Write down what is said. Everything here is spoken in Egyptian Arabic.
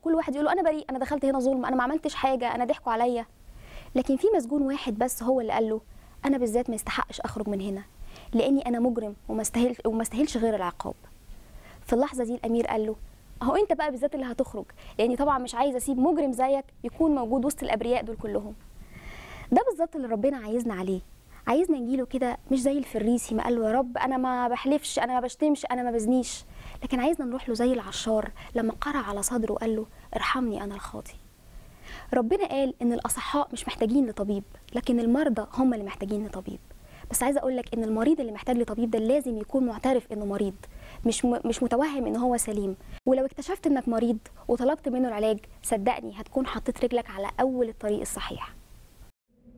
وكل واحد يقول له انا بريء انا دخلت هنا ظلم انا ما عملتش حاجه انا ضحكوا عليا لكن في مسجون واحد بس هو اللي قال له انا بالذات ما يستحقش اخرج من هنا لاني انا مجرم وما استاهل وما استاهلش غير العقاب في اللحظه دي الامير قال له اهو انت بقى بالذات اللي هتخرج لاني طبعا مش عايز اسيب مجرم زيك يكون موجود وسط الابرياء دول كلهم ده بالظبط اللي ربنا عايزنا عليه عايزنا نجيله كده مش زي الفريسي ما قال له يا رب انا ما بحلفش انا ما بشتمش انا ما بزنيش لكن عايزنا نروح له زي العشار لما قرع على صدره وقال له ارحمني انا الخاطي ربنا قال ان الاصحاء مش محتاجين لطبيب لكن المرضى هم اللي محتاجين لطبيب بس عايزه اقول لك ان المريض اللي محتاج لطبيب ده لازم يكون معترف انه مريض مش م... مش متوهم ان هو سليم ولو اكتشفت انك مريض وطلبت منه العلاج صدقني هتكون حطيت رجلك على اول الطريق الصحيح